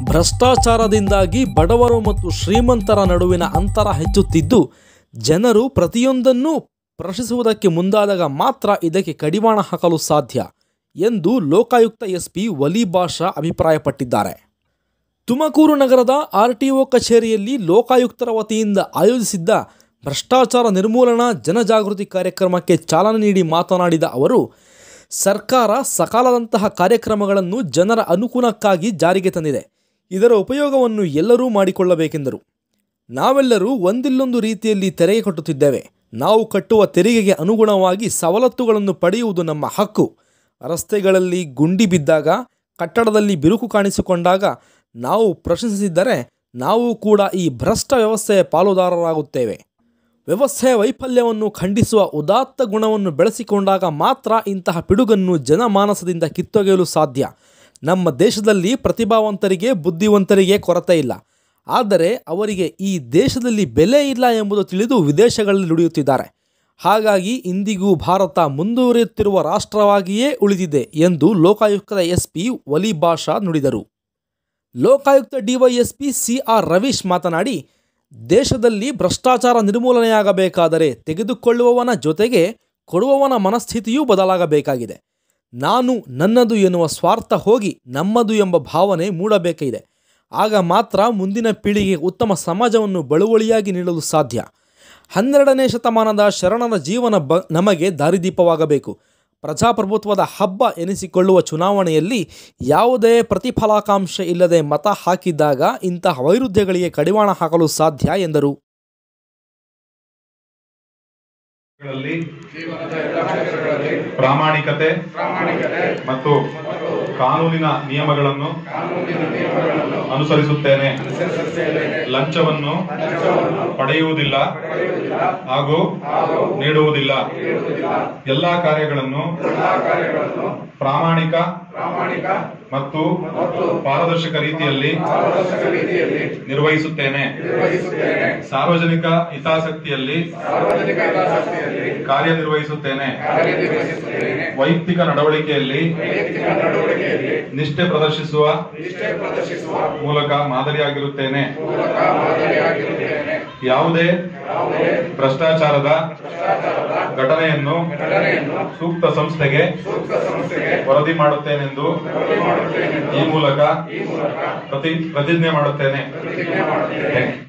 ಭ್ರಷ್ಟಾಚಾರದಿಂದಾಗಿ ಬಡವರು ಮತ್ತು ಶ್ರೀಮಂತರ ನಡುವಿನ ಅಂತರ ಹೆಚ್ಚುತ್ತಿದ್ದು ಜನರು ಪ್ರತಿಯೊಂದನ್ನೂ ಪ್ರಶ್ನಿಸುವುದಕ್ಕೆ ಮುಂದಾದಾಗ ಮಾತ್ರ ಇದಕ್ಕೆ ಕಡಿವಾಣ ಹಾಕಲು ಸಾಧ್ಯ ಎಂದು ಲೋಕಾಯುಕ್ತ ಎಸ್ಪಿ ವಲಿ ಬಾಷಾ ಅಭಿಪ್ರಾಯಪಟ್ಟಿದ್ದಾರೆ ತುಮಕೂರು ನಗರದ ಆರ್ಟಿಒ ಕಚೇರಿಯಲ್ಲಿ ಲೋಕಾಯುಕ್ತರ ವತಿಯಿಂದ ಆಯೋಜಿಸಿದ್ದ ಭ್ರಷ್ಟಾಚಾರ ನಿರ್ಮೂಲನಾ ಜನಜಾಗೃತಿ ಕಾರ್ಯಕ್ರಮಕ್ಕೆ ಚಾಲನೆ ನೀಡಿ ಮಾತನಾಡಿದ ಅವರು ಸರ್ಕಾರ ಸಕಾಲದಂತಹ ಕಾರ್ಯಕ್ರಮಗಳನ್ನು ಜನರ ಅನುಕೂಲಕ್ಕಾಗಿ ಜಾರಿಗೆ ತಂದಿದೆ ಇದರ ಉಪಯೋಗವನ್ನು ಎಲ್ಲರೂ ಮಾಡಿಕೊಳ್ಳಬೇಕೆಂದರು ನಾವೆಲ್ಲರೂ ಒಂದಿಲ್ಲೊಂದು ರೀತಿಯಲ್ಲಿ ತೆರಿಗೆ ಕಟ್ಟುತ್ತಿದ್ದೇವೆ ನಾವು ಕಟ್ಟುವ ತೆರಿಗೆಗೆ ಅನುಗುಣವಾಗಿ ಸವಲತ್ತುಗಳನ್ನು ಪಡೆಯುವುದು ನಮ್ಮ ಹಕ್ಕು ರಸ್ತೆಗಳಲ್ಲಿ ಗುಂಡಿ ಬಿದ್ದಾಗ ಕಟ್ಟಡದಲ್ಲಿ ಬಿರುಕು ಕಾಣಿಸಿಕೊಂಡಾಗ ನಾವು ಪ್ರಶ್ನಿಸಿದ್ದರೆ ನಾವು ಕೂಡ ಈ ಭ್ರಷ್ಟ ವ್ಯವಸ್ಥೆಯ ಪಾಲುದಾರರಾಗುತ್ತೇವೆ ವ್ಯವಸ್ಥೆಯ ವೈಫಲ್ಯವನ್ನು ಖಂಡಿಸುವ ಉದಾತ್ತ ಗುಣವನ್ನು ಬೆಳೆಸಿಕೊಂಡಾಗ ಮಾತ್ರ ಇಂತಹ ಪಿಡುಗನ್ನು ಜನಮಾನಸದಿಂದ ಕಿತ್ತೊಗೆಯಲು ಸಾಧ್ಯ ನಮ್ಮ ದೇಶದಲ್ಲಿ ಪ್ರತಿಭಾವಂತರಿಗೆ ಬುದ್ಧಿವಂತರಿಗೆ ಕೊರತೆ ಇಲ್ಲ ಆದರೆ ಅವರಿಗೆ ಈ ದೇಶದಲ್ಲಿ ಬೆಲೆ ಇಲ್ಲ ಎಂಬುದು ತಿಳಿದು ವಿದೇಶಗಳಲ್ಲಿ ದುಡಿಯುತ್ತಿದ್ದಾರೆ ಹಾಗಾಗಿ ಇಂದಿಗೂ ಭಾರತ ಮುಂದುವರಿಯುತ್ತಿರುವ ರಾಷ್ಟ್ರವಾಗಿಯೇ ಉಳಿದಿದೆ ಎಂದು ಲೋಕಾಯುಕ್ತದ ಎಸ್ಪಿ ವಲಿ ಬಾಷಾ ನುಡಿದರು Lokayukta DYSP C R Ravish ಮಾತನಾಡಿ ದೇಶದಲ್ಲಿ ಭ್ರಷ್ಟಾಚಾರ ನಿರ್ಮೂಲನೆಯಾಗಬೇಕಾದರೆ ತೆಗೆದುಕೊಳ್ಳುವವನ ಜೊತೆಗೆ ಕೊಡುವವನ ಮನಸ್ಥಿತಿಯೂ ಬದಲಾಗಬೇಕಾಗಿದೆ ನಾನು ನನ್ನದು ಎನ್ನುವ ಸ್ವಾರ್ಥ ಹೋಗಿ ನಮ್ಮದು ಎಂಬ ಭಾವನೆ ಮೂಡಬೇಕಿದೆ ಆಗ ಮಾತ್ರ ಮುಂದಿನ ಪೀಳಿಗೆಗೆ ಉತ್ತಮ ಸಮಾಜವನ್ನು ಬಳುವಳಿಯಾಗಿ ನೀಡಲು ಸಾಧ್ಯ ಹನ್ನೆರಡನೇ ಶತಮಾನದ ಶರಣರ ಜೀವನ ಬ ನಮಗೆ ದಾರಿದೀಪವಾಗಬೇಕು ಪ್ರಜಾಪ್ರಭುತ್ವದ ಹಬ್ಬ ಎನಿಸಿಕೊಳ್ಳುವ ಚುನಾವಣೆಯಲ್ಲಿ ಯಾವುದೇ ಪ್ರತಿಫಲಾಕಾಂಕ್ಷೆ ಇಲ್ಲದೆ ಮತ ಹಾಕಿದ್ದಾಗ ಇಂತಹ ವೈರುಧ್ಯಗಳಿಗೆ ಕಡಿವಾಣ ಹಾಕಲು ಸಾಧ್ಯ ಎಂದರು ಗಳಲ್ಲಿ ಜೀವನದ ಎಲ್ಲ ಕ್ಷೇತ್ರಗಳಲ್ಲಿ ಪ್ರಾಮಾಣಿಕತೆ ಪ್ರಾಮಾಣಿಕತೆ ಮತ್ತು ಕಾನೂನಿನ ನಿಯಮಗಳನ್ನು ಕಾನೂನಿನ ನಿಯಮಗಳನ್ನು ಅನುಸರಿಸುತ್ತೇನೆ ಅನುಸರಿಸುತ್ತೇನೆ ಲಂಚವನ್ನು ಲಂಚವನ್ನು ಪಡೆಯುವುದಿಲ್ಲ ಪಡೆಯುವುದಿಲ್ಲ ಹಾಗೂ ಹಾಗೂ ನೀಡುವುದಿಲ್ಲ ನೀಡುವುದಿಲ್ಲ ಎಲ್ಲಾ ಕಾರ್ಯಗಳನ್ನು ಎಲ್ಲಾ ಕಾರ್ಯಗಳನ್ನು ಪ್ರಾಮಾಣಿಕ ಪ್ರಾಮಾಣಿಕ ಮತ್ತು ಮತ್ತು ಪಾರದರ್ಶಕ ರೀತಿಯಲ್ಲಿ ಪಾರದರ್ಶಕ ರೀತಿಯಲ್ಲಿ ನಿರ್ವಹಿಸುತ್ತೇನೆ ನಿರ್ವಹಿಸುತ್ತೇನೆ ಸಾರ್ವಜನಿಕ ಹಿತಾಸಕ್ತಿಯಲ್ಲಿ ಸಾರ್ವಜನಿಕ ಹಿತಾಸಕ್ತಿಯಲ್ಲಿ ಕಾರ್ಯನಿರ್ವಹಿಸುತ್ತೇನೆ ಕಾರ್ಯನಿರ್ವಹಿಸುತ್ತೇನೆ ವೈಯಕ್ತಿಕ ನಡವಳಿಕೆಯಲ್ಲಿ ವೈಯಕ್ತಿಕ ನಡವಳಿಕೆಯಲ್ಲಿ ನಿಷ್ಠೆ ಪ್ರದರ್ಶಿಸುವ ನಿಷ್ಠೆ ಪ್ರದರ್ಶಿಸುವ ಮೂಲಕ ಮಾದರಿಯಾಗಿರುತ್ತೇನೆ ಮೂಲಕ ಮಾದರಿಯಾಗಿರುತ್ತೇನೆ ಯಾವುದೇ ಯಾವುದೇ ಭ್ರಷ್ಟಾಚಾರದ ಭ್ರಷ್ಟಾಚಾರದ ಘಟನೆಯನ್ನು ಘಟನೆಯನ್ನು ಸೂಕ್ತ ಸಂಸ್ಥೆಗೆ ಸೂಕ್ತ ಸಂಸ್ಥೆಗೆ ವರದಿ ಮಾಡುತ್ತೇನೆಂದು ವರದಿ ಮಾಡುತ್ತೇನೆಂದು ಈ ಮೂಲಕ ಈ ಮೂಲಕ ಪ್ರತಿ ಪ್ರತಿಜ್ಞೆ ಮಾಡುತ್ತೇನೆ ಪ್ರತಿಜ್ಞೆ ಮಾಡುತ್ತೇನೆ